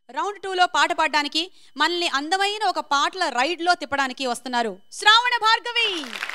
Round టూలో పాట పాడడానికి మనల్ని అందమైన ఒక పాటల రైడ్లో తిప్పడానికి వస్తున్నారు Shravana Bhargavi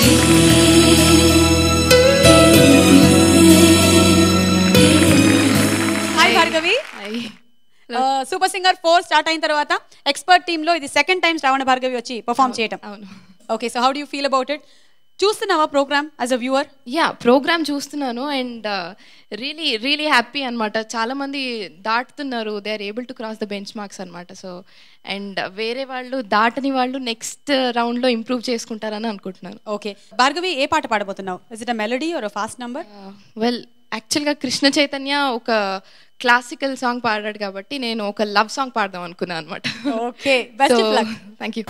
hi Bhargavi super singer four start అయిన తర్వాత ఎక్స్పర్ట్ టీమ్ లో ఇది సెకండ్ టైం శ్రావణ భార్గవి వచ్చి పర్ఫామ్ చేయటం అవును okay so how do feel about it చూస్తున్నావా program as a viewer yeah program చూస్తున్నాను అండ్ రియలీ రియలీ హ్యాపీ అనమాట చాలా మంది దాటుతున్నారు they are able to cross the benchmarks అనమాట సో అండ్ వేరే వాళ్ళు దాటని వాళ్ళు నెక్స్ట్ రౌండ్లో ఇంప్రూవ్ చేసుకుంటారని అనుకుంటున్నాను ఓకే భార్గవి ఏ పాట పాడబోతున్నావు is it a melody or fast number well యాక్చువల్గా కృష్ణ చైతన్య ఒక క్లాసికల్ సాంగ్ పాడాడు కాబట్టి నేను ఒక లవ్ సాంగ్ పాడదాం అనుకున్నాను అనమాట okay best of luck thank you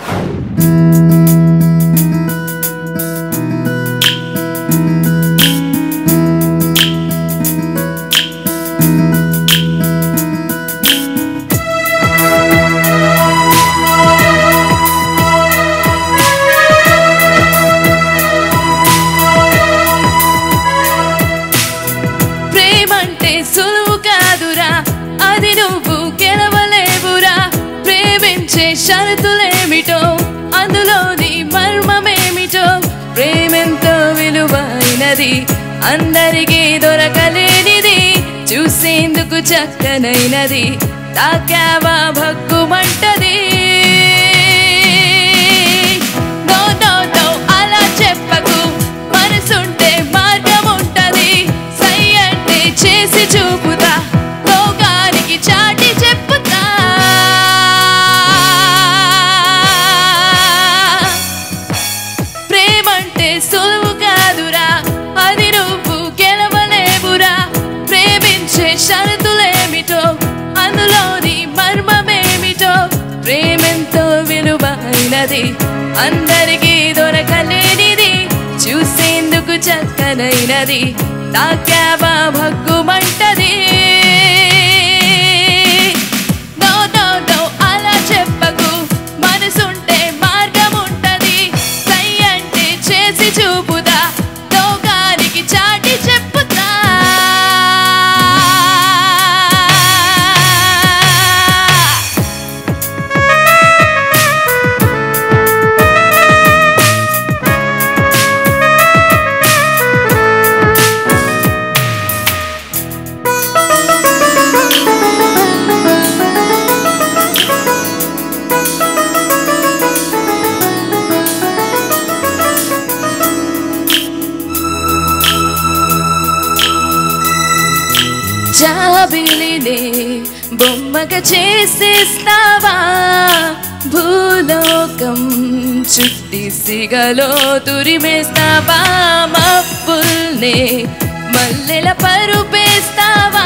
ప్రేమంటే సులువు కాదురా అది నువ్వు గెలవలేవురా ప్రేమించే షరతులేమిటో అందులోని మర్మమేమిటో ప్రేమెంతో విలువైనది అందరికీ దొరకలేనిది చూసేందుకు చక్కనైనది తాకావా భగ్గుమంటది నో నో నో అలా చెప్పకు మనసుంటే మార్గం ఉంటది సై అంటే చేసి చూపుతా లోకానికి చాటి చెప్పుతా ప్రేమంటే సులువు కాదురా అది నువ్వు గెలవలేవురా ప్రేమించే షరతులేమిటో అందులోని మర్మమేమిటో ప్రేమెంతో విలువైనది అందరికీ దొరకలేనిది చూసేందుకు చక్కనైనది తాకావా భగ్గుమంటది నో నో నో అలా చెప్పకు మనసుంటే మార్గం ఉంటది సై అంటే చేసి చూపుదా లోకానికి చాటి చెప్పుతా జాబిలినే బొమ్మగా చేసేస్తావా భూలోకం చుట్టి సిగలో తురిమేస్తావా మబ్బుల్నే మల్లెల పరుపేస్తావా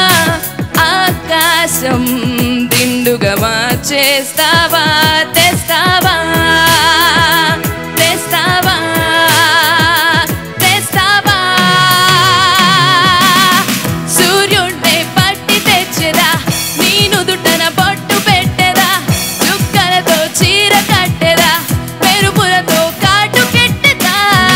ఆకాశం దిండుగా మార్చేస్తావా తెస్తావా తెస్తావా తెస్తావా సూర్యుంటే పట్టి తెచ్చెదా నీ నుదుటన బొట్టు పెట్టెదా చుక్కలతో చీర కట్టెదా మెరుపులతో కాటు కెట్టెదా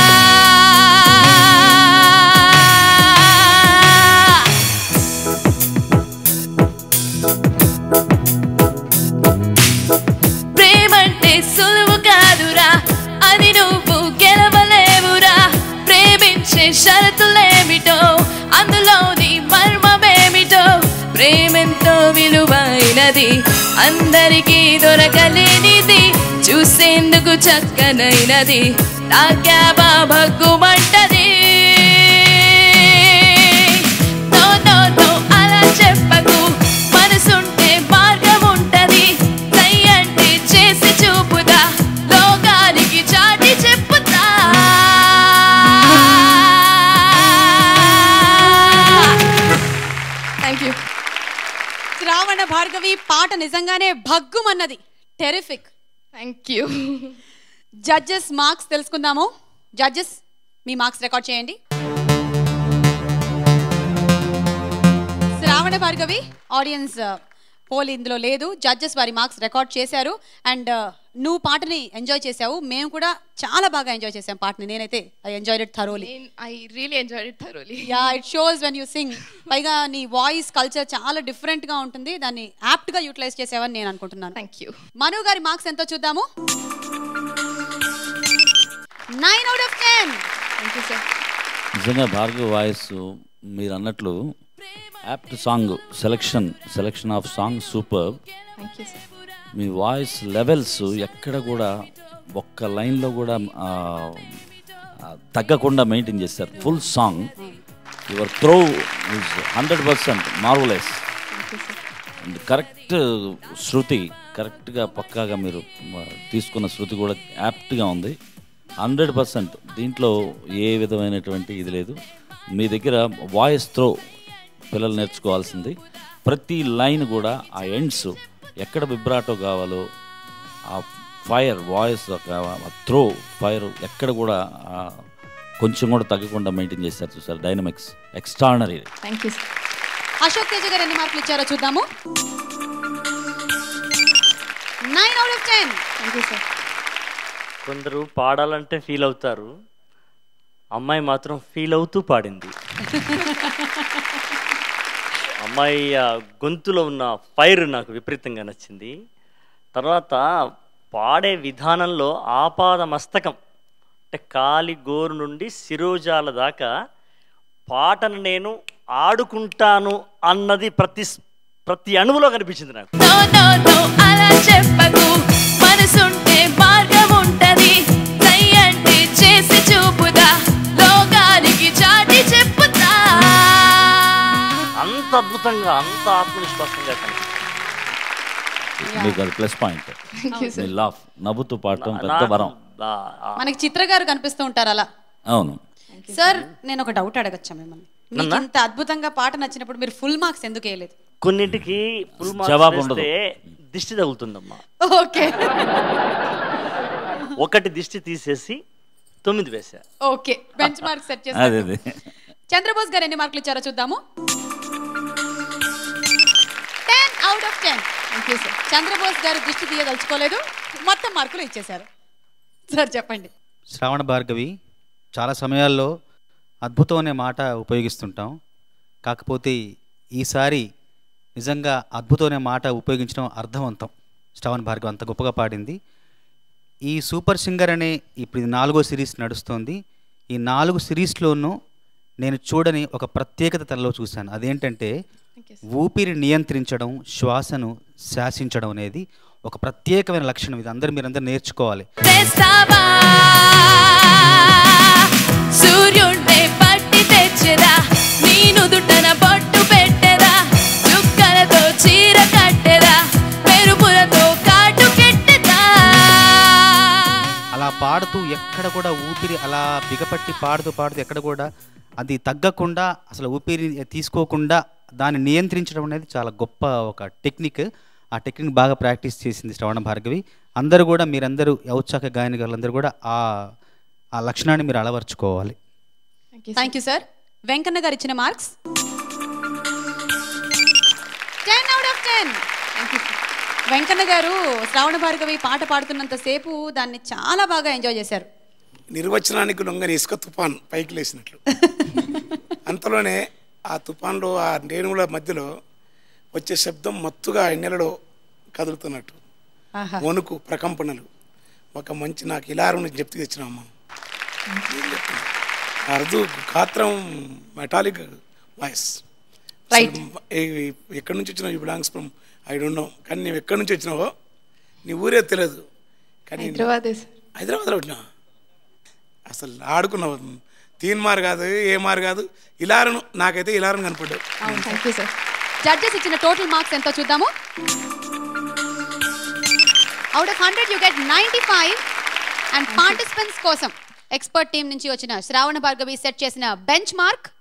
ప్రేమంటే సులువు కాదురా అది నువ్వు గెలవలేవురా ప్రేమించే షరతులేమిటో అందులోని మర్మమేమిటో ప్రేమెంతో విలువైనది అందరికీ దొరకలేనిది చూసేందుకు చక్కనైనది తాకాబా భగ్గుమంటది నో నో నో అలా చెప్పకు మనసుంటే మార్గం ఉంటది సై అంటే చేసి చూపుదా లోకానికి చాటి చెప్పుతా థ్యాంక్ యూ శ్రావణ భార్గవి పాట నిజంగానే భగ్గుమన్నది terrific thank you judges marks తెలుసుకుందాము జడ్జెస్ మీ మార్క్స్ రికార్డ్ చేయండి శ్రావణ భార్గవి ఆడియన్స్ పోల్ ఇందులో లేదు జడ్జెస్ వారి మార్క్స్ రికార్డ్ చేశారు అండ్ నువ్వు పాటని ఎంజాయ్ చేసావు మేము కూడా చాలా బాగా ఎంజాయ్ చేసాం పాటని నేనైతే I enjoy it thoroughly I really enjoy it thoroughly yeah it shows when you sing పైగా నీ వాయిస్ కల్చర్ చాలా డిఫరెంట్ గా ఉంటుంది దాన్ని యాప్ట్ గా యూటిలైజ్ చేసావని నేను అనుకుంటున్నాను థ్యాంక్ యూ మను గారి మార్క్స్ ఎంతో చూద్దాము nine out of ten thank you sir నిజంగా భార్గవ్ వాయిస్ మీరు అన్నట్లు apt song selection selection of song super thank you sir మీ వాయిస్ లెవెల్స్ ఎక్కడ కూడా ఒక్క లైన్లో కూడా ఆ, ఆ, తగ్గకుండా మెయింటైన్ చేస్తారు full song your throw is hundred percent marvellous thank you sir and correct శృతి కరెక్ట్గా పక్కాగా మీరు మ, తీసుకున్న శృతి కూడా యాప్ట్గా ఉంది హండ్రెడ్ పర్సెంట్ దీంట్లో ఏ విధమైనటువంటి ఇది లేదు మీ దగ్గర వాయిస్ త్రో పిల్లలు నేర్చుకోవాల్సింది ప్రతి లైన్ కూడా ఆ ఎండ్స్ ఎక్కడ విబ్రాటో కావాలో ఆ ఫైర్ వాయిస్ త్రో ఫైర్ ఎక్కడ కూడా ఆ, కొంచెం కూడా తగ్గకుండా మెయింటైన్ చేస్తారు చూసారు dynamics extraordinary thank you sir Ashok Teja గారు ఎన్ని మార్కులు ఇచ్చారో చూద్దాము nine out of ten thank you sir కొందరు పాడాలంటే ఫీల్ అవుతారు అమ్మాయి మాత్రం ఫీల్ అవుతూ పాడింది అమ్మాయి ఆ గొంతులో ఉన్న ఫైర్ నాకు విపరీతంగా నచ్చింది తర్వాత పాడే విధానంలో ఆపాద మస్తకం అంటే కాలి గోరు నుండి శిరోజాల దాకా పాటను నేను ఆడుకుంటాను అన్నది ప్రతి ప్రతి అణువులో కనిపించింది నాకు నో నో నో అలా చెప్పకు మనసుంటే మార్గం ఉంటది సై అంటే చేసి చూపుదా లోకానికి చాటి చెప్పుతా అంత అద్భుతంగా అంత ఆత్మవిశ్వాసంగా కనిపించింది మీకు అది ప్లస్ పాయింట్ థ్యాంక్ యూ మీ సార్ లాఫ్ నవ్వుతూ పాడటం పెద్ద నాకు వరం ఆ- ఆ- మనకి చిత్ర గారు కనిపిస్తూ ఉంటారు అలా అవును సార్ నేను ఒక డౌట్ అడగచ్చా మిమ్మల్ని మీకు ఇంత అద్భుతంగా పాట నచ్చినప్పుడు మీరు ఫుల్ మార్క్స్ ఎందుకు వేయలేదు కొన్నింటికి ఫుల్ జవాబు మార్క్స్ ఉండదు. వేస్తే దిష్టి తగులుతుందమ్మా ఓకే ఒకటి దిష్టి తీసేసి తొమ్మిది వేసా ఓకే బెంచ్ మార్క్ సెట్ అదే చేస్తారు అదే చంద్రబోస్ గారు ఎన్ని మార్కులు ఇచ్చారో చూద్దాము ten out of ten thank you sir Chandrabose గారు దృష్టి తీయదలుచుకోలేదు మొత్తం మార్కులు ఇచ్చేశారు సార్ చెప్పండి శ్రావణ భార్గవి చాలా సమయాల్లో అద్భుతం అనే మాట ఉపయోగిస్తుంటాం కాకపోతే ఈసారి నిజంగా అద్భుతం అనే మాట ఉపయోగించడం అర్థవంతం శ్రావణ భార్గవి అంత గొప్పగా పాడింది ఈ సూపర్ సింగర్ అనే ఇప్పుడు ఇది నాలుగో సిరీస్ నడుస్తోంది ఈ నాలుగు సిరీస్లోనూ నేను చూడని ఒక ప్రత్యేకత తనలో చూశాను అదేంటంటే ఊపిరి నియంత్రించడం శ్వాసను శాసించడం అనేది ఒక ప్రత్యేకమైన లక్షణం ఇది అందరు మీరందరూ నేర్చుకోవాలి తెస్తావా సూర్యుండే పట్టి తెచ్చరా నీ నుదుటన బొట్టు పెట్టెరా చుక్కలతో చీర కట్టెరా మెరుపులతో కాటు కెట్టెదా అలా పాడుతూ ఎక్కడ కూడా ఊపిరి అలా బిగపట్టి పాడుతూ పాడుతూ ఎక్కడ కూడా అది తగ్గకుండా అసలు ఊపిరి తీసుకోకుండా దాన్ని నియంత్రించడం అనేది చాలా గొప్ప ఒక టెక్నిక్ ఆ టెక్నిక్ బాగా ప్రాక్టీస్ చేసింది శ్రవణ భార్గవి అందరూ కూడా మీరందరూ ఔత్సాక గాయని గారులందరూ కూడా ఆ ఆ లక్షణాన్ని మీరు అలవర్చుకోవాలి thank you thank you sir Venkanna గారు ఇచ్చిన marks ten out of ten Venkanna గారు శ్రావణ భార్గవి పాట పాడుతున్నంత సేపు దాన్ని చాలా బాగా ఎంజాయ్ చేశారు నిర్వచనానికి లొంగని ఇసుక తుఫాన్ పైకి లేచినట్లు అంతలోనే ఆ తుఫాన్లో ఆ రేణువుల మధ్యలో వచ్చే శబ్దం మత్తుగా ఆ నెలలో కదులుతున్నట్టు ఆహా వణుకు ప్రకంపనలు ఒక మంచి నాకు ఇలారం నుంచి చెప్తూ తెచ్చినామ్మ ఏం చెప్తున్నా? అరుదు గాత్రం మెటాలిక్ వాయిస్ Right. ఎక్కడి నుంచి వచ్చినావు you belongs from I don't know కానీ నువ్వు ఎక్కడి నుంచి వచ్చినావో నీ ఊరే తెలియదు కానీ హైదరాబాదే సార్ హైదరాబాద్లో వచ్చినా అసలు ఆడుకున్నావు తీన్ మార్ కాదు ఏ మార్ కాదు ఇలారను నాకైతే ఇలారను కనపడ్డావు అవును థ్యాంక్ యూ సార్ జడ్జెస్ ఇచ్చిన టోటల్ మార్క్స్ ఎంతో చూద్దాము out of hundred you get ninety five and participants కోసం ఎక్స్పర్ట్ టీం నుంచి వచ్చిన శ్రావణ భార్గవి సెట్ చేసిన బెంచ్ మార్క్